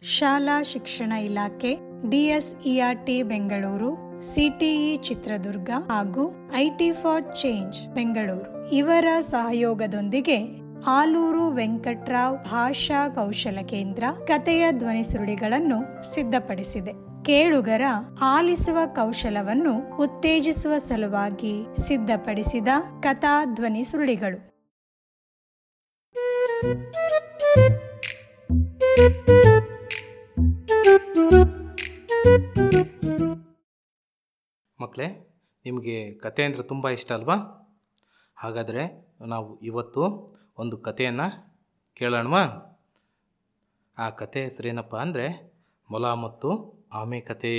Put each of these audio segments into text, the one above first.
ಶಾಲಾ ಶಿಕ್ಷಣ ಇಲಾಖೆ ಡಿಎಸ್ಇಆರ್ಟಿ ಬೆಂಗಳೂರು ಸಿಟಿಇ ಚಿತ್ರದುರ್ಗ ಹಾಗೂ ಐಟಿ ಫಾರ್ ಚೇಂಜ್ ಬೆಂಗಳೂರು ಇವರ ಸಹಯೋಗದೊಂದಿಗೆ ಆಲೂರು ವೆಂಕಟ್ರಾವ್ ಭಾಷಾ ಕೌಶಲ ಕೇಂದ್ರ ಕಥೆಯ ಧ್ವನಿ ಸುರುಳಿಗಳನ್ನು ಸಿದ್ಧಪಡಿಸಿದೆ ಕೇಳುಗರ ಆಲಿಸುವ ಕೌಶಲವನ್ನು ಉತ್ತೇಜಿಸುವ ಸಲುವಾಗಿ ಸಿದ್ಧಪಡಿಸಿದ ಕಥಾ ಧ್ವನಿ ಸುರುಳಿಗಳು ಮಕ್ಕಳೇ ನಿಮಗೆ ಕತೆ ಅಂದರೆ ತುಂಬ ಇಷ್ಟ ಅಲ್ವಾ ಹಾಗಾದರೆ ನಾವು ಇವತ್ತು ಒಂದು ಕಥೆಯನ್ನು ಕೇಳೋಣವಾ ಆ ಕತೆ ಹೆಸರೇನಪ್ಪ ಅಂದರೆ ಮೊಲ ಮತ್ತು ಆಮೆ ಕತೆ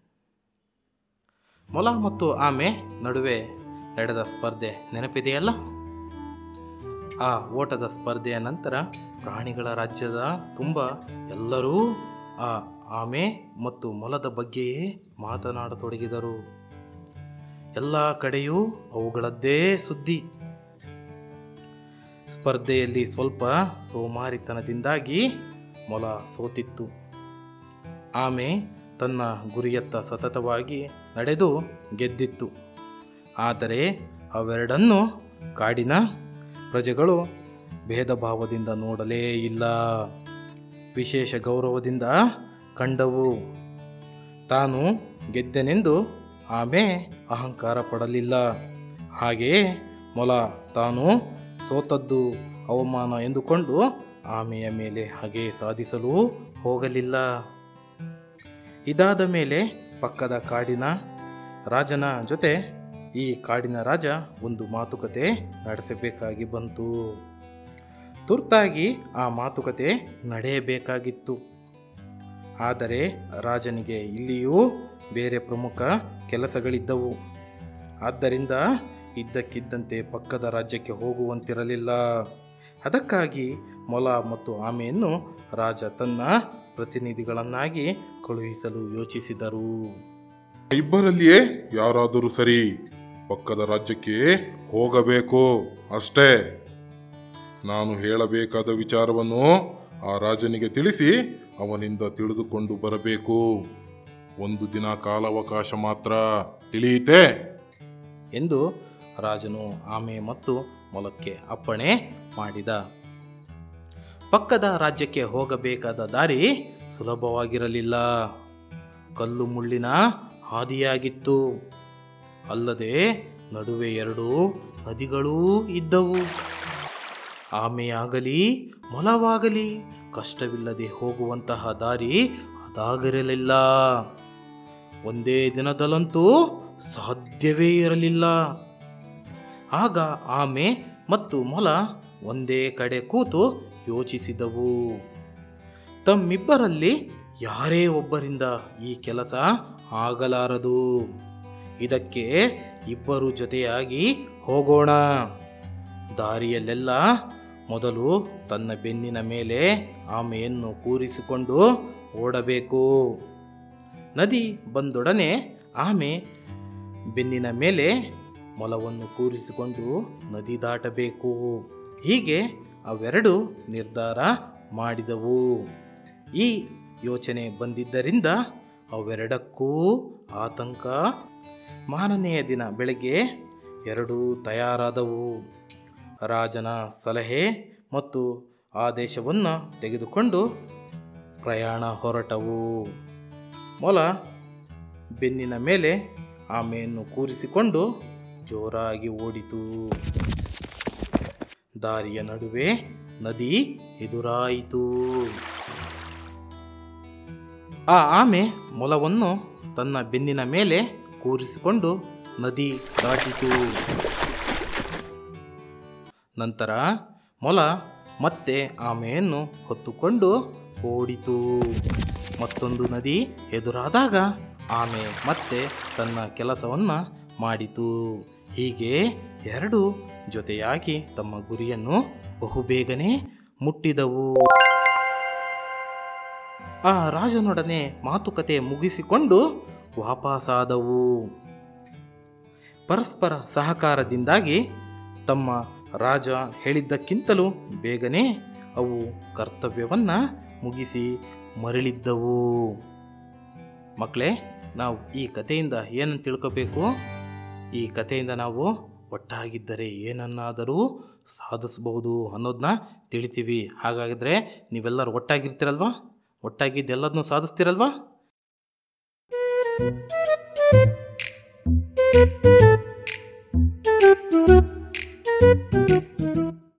ಮೊಲ ಮತ್ತು ಆಮೆ ನಡುವೆ ನಡೆದ ಸ್ಪರ್ಧೆ ನೆನಪಿದೆಯಲ್ಲ ಆ ಓಟದ ಸ್ಪರ್ಧೆಯ ನಂತರ ಪ್ರಾಣಿಗಳ ರಾಜ್ಯದ ತುಂಬ ಎಲ್ಲರೂ ಆ ಆಮೆ ಮತ್ತು ಮೊಲದ ಬಗ್ಗೆಯೇ ಮಾತನಾಡತೊಡಗಿದರು ಎಲ್ಲ ಕಡೆಯೂ ಅವುಗಳದ್ದೇ ಸುದ್ದಿ ಸ್ಪರ್ಧೆಯಲ್ಲಿ ಸ್ವಲ್ಪ ಸೋಮಾರಿತನದಿಂದಾಗಿ ಮೊಲ ಸೋತಿತ್ತು ಆಮೆ ತನ್ನ ಗುರಿಯತ್ತ ಸತತವಾಗಿ ನಡೆದು ಗೆದ್ದಿತ್ತು ಆದರೆ ಅವೆರಡನ್ನು ಕಾಡಿನ ಪ್ರಜೆಗಳು ಭೇದ ಭಾವದಿಂದ ನೋಡಲೇ ಇಲ್ಲ ವಿಶೇಷ ಗೌರವದಿಂದ ಕಂಡವು ತಾನು ಗೆದ್ದೆನೆಂದು ಆಮೆ ಅಹಂಕಾರ ಪಡಲಿಲ್ಲ ಹಾಗೆಯೇ ಮೊಲ ತಾನು ಸೋತದ್ದು ಅವಮಾನ ಎಂದುಕೊಂಡು ಆಮೆಯ ಮೇಲೆ ಹಾಗೆ ಸಾಧಿಸಲು ಹೋಗಲಿಲ್ಲ ಇದಾದ ಮೇಲೆ ಪಕ್ಕದ ಕಾಡಿನ ರಾಜನ ಜೊತೆ ಈ ಕಾಡಿನ ರಾಜ ಒಂದು ಮಾತುಕತೆ ನಡೆಸಬೇಕಾಗಿ ಬಂತು ತುರ್ತಾಗಿ ಆ ಮಾತುಕತೆ ನಡೆಯಬೇಕಾಗಿತ್ತು ಆದರೆ ರಾಜನಿಗೆ ಇಲ್ಲಿಯೂ ಬೇರೆ ಪ್ರಮುಖ ಕೆಲಸಗಳಿದ್ದವು ಆದ್ದರಿಂದ ಇದ್ದಕ್ಕಿದ್ದಂತೆ ಪಕ್ಕದ ರಾಜ್ಯಕ್ಕೆ ಹೋಗುವಂತಿರಲಿಲ್ಲ ಅದಕ್ಕಾಗಿ ಮೊಲ ಮತ್ತು ಆಮೆಯನ್ನು ರಾಜ ತನ್ನ ಪ್ರತಿನಿಧಿಗಳನ್ನಾಗಿ ಕಳುಹಿಸಲು ಯೋಚಿಸಿದರು ಇಬ್ಬರಲ್ಲಿಯೇ ಯಾರಾದರೂ ಸರಿ ಪಕ್ಕದ ರಾಜ್ಯಕ್ಕೆ ಹೋಗಬೇಕು ಅಷ್ಟೇ ನಾನು ಹೇಳಬೇಕಾದ ವಿಚಾರವನ್ನು ಆ ರಾಜನಿಗೆ ತಿಳಿಸಿ ಅವನಿಂದ ತಿಳಿದುಕೊಂಡು ಬರಬೇಕು ಒಂದು ದಿನ ಕಾಲಾವಕಾಶ ಮಾತ್ರ ತಿಳಿಯಿತೆ ಎಂದು ರಾಜನು ಆಮೆ ಮತ್ತು ಮೊಲಕ್ಕೆ ಅಪ್ಪಣೆ ಮಾಡಿದ ಪಕ್ಕದ ರಾಜ್ಯಕ್ಕೆ ಹೋಗಬೇಕಾದ ದಾರಿ ಸುಲಭವಾಗಿರಲಿಲ್ಲ ಕಲ್ಲು ಮುಳ್ಳಿನ ಹಾದಿಯಾಗಿತ್ತು ಅಲ್ಲದೆ ನಡುವೆ ಎರಡು ನದಿಗಳೂ ಇದ್ದವು ಆಮೆಯಾಗಲಿ ಮೊಲವಾಗಲಿ ಕಷ್ಟವಿಲ್ಲದೆ ಹೋಗುವಂತಹ ದಾರಿ ಅದಾಗಿರಲಿಲ್ಲ ಒಂದೇ ದಿನದಲ್ಲಂತೂ ಸಾಧ್ಯವೇ ಇರಲಿಲ್ಲ ಆಗ ಆಮೆ ಮತ್ತು ಮೊಲ ಒಂದೇ ಕಡೆ ಕೂತು ಯೋಚಿಸಿದವು ತಮ್ಮಿಬ್ಬರಲ್ಲಿ ಯಾರೇ ಒಬ್ಬರಿಂದ ಈ ಕೆಲಸ ಆಗಲಾರದು ಇದಕ್ಕೆ ಇಬ್ಬರು ಜೊತೆಯಾಗಿ ಹೋಗೋಣ ದಾರಿಯಲ್ಲೆಲ್ಲ ಮೊದಲು ತನ್ನ ಬೆನ್ನಿನ ಮೇಲೆ ಆಮೆಯನ್ನು ಕೂರಿಸಿಕೊಂಡು ಓಡಬೇಕು ನದಿ ಬಂದೊಡನೆ ಆಮೆ ಬೆನ್ನಿನ ಮೇಲೆ ಮೊಲವನ್ನು ಕೂರಿಸಿಕೊಂಡು ನದಿ ದಾಟಬೇಕು ಹೀಗೆ ಅವೆರಡು ನಿರ್ಧಾರ ಮಾಡಿದವು ಈ ಯೋಚನೆ ಬಂದಿದ್ದರಿಂದ ಅವೆರಡಕ್ಕೂ ಆತಂಕ ಮಾರನೆಯ ದಿನ ಬೆಳಗ್ಗೆ ಎರಡೂ ತಯಾರಾದವು ರಾಜನ ಸಲಹೆ ಮತ್ತು ಆದೇಶವನ್ನು ತೆಗೆದುಕೊಂಡು ಪ್ರಯಾಣ ಹೊರಟವು ಮೊಲ ಬೆನ್ನಿನ ಮೇಲೆ ಆಮೆಯನ್ನು ಕೂರಿಸಿಕೊಂಡು ಜೋರಾಗಿ ಓಡಿತು ದಾರಿಯ ನಡುವೆ ನದಿ ಎದುರಾಯಿತು ಆ ಆಮೆ ಮೊಲವನ್ನು ತನ್ನ ಬೆನ್ನಿನ ಮೇಲೆ ಕೂರಿಸಿಕೊಂಡು ನದಿ ದಾಟಿತು ನಂತರ ಮೊಲ ಮತ್ತೆ ಆಮೆಯನ್ನು ಹೊತ್ತುಕೊಂಡು ಓಡಿತು ಮತ್ತೊಂದು ನದಿ ಎದುರಾದಾಗ ಆಮೆ ಮತ್ತೆ ತನ್ನ ಕೆಲಸವನ್ನು ಮಾಡಿತು ಹೀಗೆ ಎರಡು ಜೊತೆಯಾಗಿ ತಮ್ಮ ಗುರಿಯನ್ನು ಬಹುಬೇಗನೆ ಮುಟ್ಟಿದವು ಆ ರಾಜನೊಡನೆ ಮಾತುಕತೆ ಮುಗಿಸಿಕೊಂಡು ವಾಪಸಾದವು ಪರಸ್ಪರ ಸಹಕಾರದಿಂದಾಗಿ ತಮ್ಮ ರಾಜ ಹೇಳಿದ್ದಕ್ಕಿಂತಲೂ ಬೇಗನೆ ಅವು ಕರ್ತವ್ಯವನ್ನು ಮುಗಿಸಿ ಮರಳಿದ್ದವು ಮಕ್ಕಳೇ ನಾವು ಈ ಕಥೆಯಿಂದ ಏನನ್ನು ತಿಳ್ಕೋಬೇಕು ಈ ಕಥೆಯಿಂದ ನಾವು ಒಟ್ಟಾಗಿದ್ದರೆ ಏನನ್ನಾದರೂ ಸಾಧಿಸಬಹುದು ಅನ್ನೋದನ್ನ ತಿಳಿತೀವಿ ಹಾಗಾಗಿದ್ರೆ ನೀವೆಲ್ಲರೂ ಒಟ್ಟಾಗಿರ್ತೀರಲ್ವಾ ಒಟ್ಟಾಗಿದ್ದು ಎಲ್ಲದನ್ನೂ ಸಾಧಿಸ್ತೀರಲ್ವಾ Thank you.